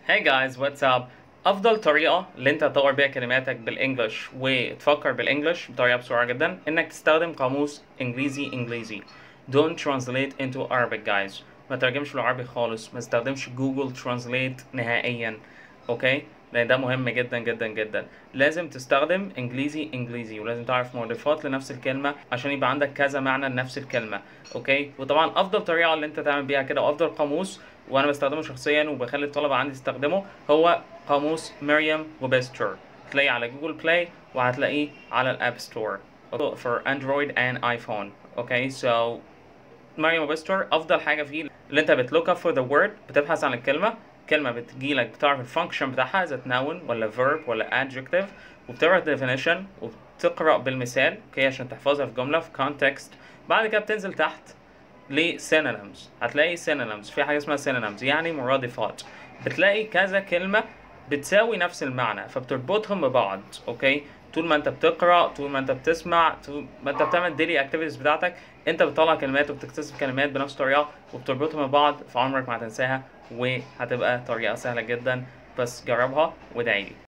Hey guys what's up افضل طريقه اللي انت تطور بيها كلماتك بالانجلش وتفكر بالانجلش بطريقه بسرعه جدا انك تستخدم قاموس انجليزي انجليزي don't translate into Arabic guys ما ترجمش بالعربي خالص ما تستخدمش جوجل ترانسليت نهائيا اوكي لان ده مهم جدا جدا جدا لازم تستخدم انجليزي انجليزي ولازم تعرف مرادفات لنفس الكلمه عشان يبقى عندك كذا معنى لنفس الكلمه اوكي وطبعا افضل طريقه اللي انت تعمل بيها كده وافضل قاموس وانا بستخدمه شخصيا وبخلي الطلبه عندي يستخدمه هو قاموس مريم وبستر تلاقيه على جوجل بلاي وهتلاقيه على الاب ستور for Android and iPhone okay so مريم وبستر افضل حاجه فيه اللي انت بتلوك اب فور ذا وورد بتبحث عن الكلمه كلمه بتجيلك بتعرف الفانكشن بتاعها اذا ناون ولا verb ولا adjective وبتقرا definition وبتقرا بالمثال اوكي عشان تحفظها في جمله في context بعد كده بتنزل تحت لسينونيمز هتلاقي synonyms في حاجه اسمها synonyms يعني مرادفات بتلاقي كذا كلمه بتساوي نفس المعنى فبتربطهم ببعض اوكي طول ما انت بتقرا طول ما انت بتسمع طول ما انت بتعمل ديلي اكتيفيتيز بتاعتك انت بتطلع كلمات وبتكتسب كلمات بنفس الطريقه وبتربطهم ببعض فعمرك ما هتنساها وهتبقى طريقه سهله جدا بس جربها وادعي لي